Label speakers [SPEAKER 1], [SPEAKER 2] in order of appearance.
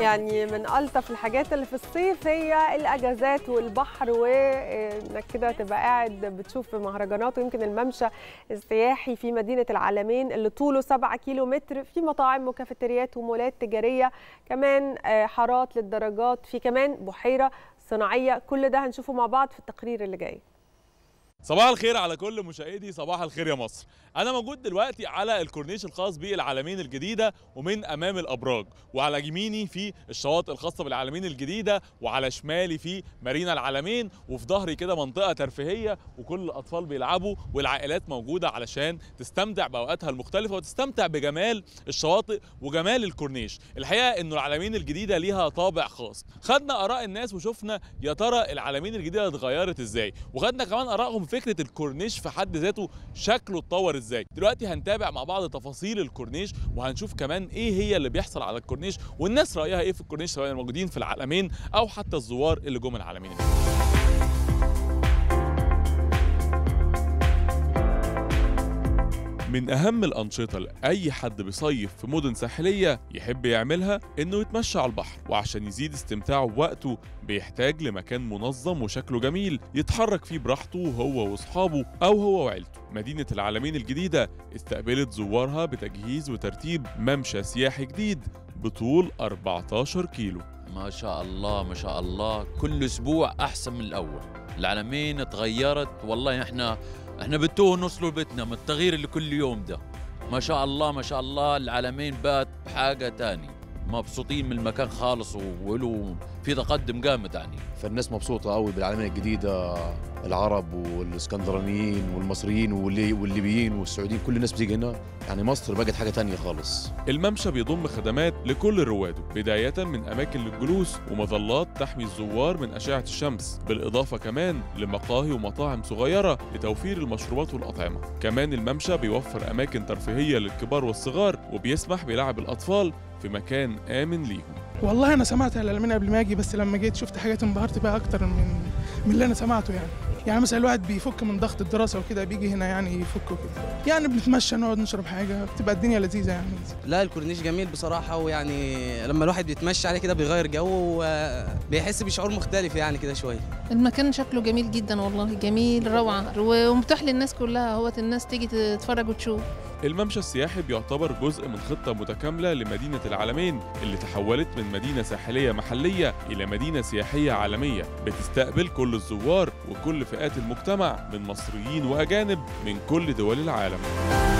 [SPEAKER 1] يعني من الطف الحاجات اللي في الصيف هي الاجازات والبحر وانك كده تبقى قاعد بتشوف مهرجانات ويمكن الممشى السياحي في مدينه العالمين اللي طوله 7 كيلو متر في مطاعم وكافيتريات ومولات تجاريه كمان آه، حارات للدرجات في كمان بحيره صناعيه كل ده هنشوفه مع بعض في التقرير اللي جاي
[SPEAKER 2] صباح الخير على كل مشاهدي صباح الخير يا مصر انا موجود دلوقتي على الكورنيش الخاص بالعالمين الجديده ومن امام الابراج وعلى يميني في الشواطئ الخاصه بالعالمين الجديده وعلى شمالي في مارينا العالمين وفي ظهري كده منطقه ترفيهيه وكل الاطفال بيلعبوا والعائلات موجوده علشان تستمتع باوقاتها المختلفه وتستمتع بجمال الشواطئ وجمال الكورنيش الحقيقه انه العالمين الجديده ليها طابع خاص خدنا اراء الناس وشفنا يا ترى العالمين الجديده اتغيرت ازاي وخدنا كمان ارائهم في فكره الكورنيش في حد ذاته شكله اتطور ازاي دلوقتي هنتابع مع بعض تفاصيل الكورنيش وهنشوف كمان ايه هي اللي بيحصل على الكورنيش والناس رايها ايه في الكورنيش سواء الموجودين في العالمين او حتى الزوار اللي جم العالمين من أهم الأنشطة لأي حد بيصيف في مدن ساحلية يحب يعملها إنه يتمشى على البحر وعشان يزيد استمتاعه بوقته بيحتاج لمكان منظم وشكله جميل يتحرك فيه براحته هو وأصحابه أو هو وعيلته مدينة العالمين الجديدة استقبلت زوارها بتجهيز وترتيب ممشى سياحي جديد بطول 14 كيلو
[SPEAKER 3] ما شاء الله ما شاء الله كل اسبوع احسن من الاول العالمين تغيرت والله احنا احنا بتوه نوصلوا لبيتنا من التغيير اللي كل يوم ده ما شاء الله ما شاء الله العالمين بات بحاجه تاني مبسوطين من المكان خالص وله في تقدم جامد يعني
[SPEAKER 4] فالناس مبسوطة قوي بالعالمين الجديدة العرب والاسكندرانيين والمصريين واللي والليبيين والسعوديين كل الناس بتيجي هنا يعني مصر بقت حاجة تانية خالص
[SPEAKER 2] الممشى بيضم خدمات لكل رواده بداية من أماكن للجلوس ومظلات تحمي الزوار من أشعة الشمس بالإضافة كمان لمقاهي ومطاعم صغيرة لتوفير المشروبات والأطعمة كمان الممشى بيوفر أماكن ترفيهية للكبار والصغار وبيسمح بلعب الأطفال في مكان آمن ليهم
[SPEAKER 5] والله انا سمعت على الالمانيا قبل ما اجي بس لما جيت شفت حاجات انبهرت بيها اكتر من من اللي انا سمعته يعني يعني مثلا الواحد بيفك من ضغط الدراسه وكده بيجي هنا يعني يفك وكده يعني بنتمشى نقعد نشرب حاجه بتبقى الدنيا لذيذه يعني
[SPEAKER 6] لا الكورنيش جميل بصراحة ويعني لما الواحد بيتمشى عليه كده بيغير جو وبيحس بشعور مختلف يعني كده شوية
[SPEAKER 7] المكان شكله جميل جدا والله جميل روعة ومتاح للناس كلها هو الناس تيجي تتفرج وتشوف
[SPEAKER 2] الممشى السياحي بيعتبر جزء من خطة متكاملة لمدينة العالمين اللي تحولت من مدينة ساحلية محلية إلى مدينة سياحية عالمية بتستقبل كل الزوار وكل فئات المجتمع من مصريين وأجانب من كل دول العالم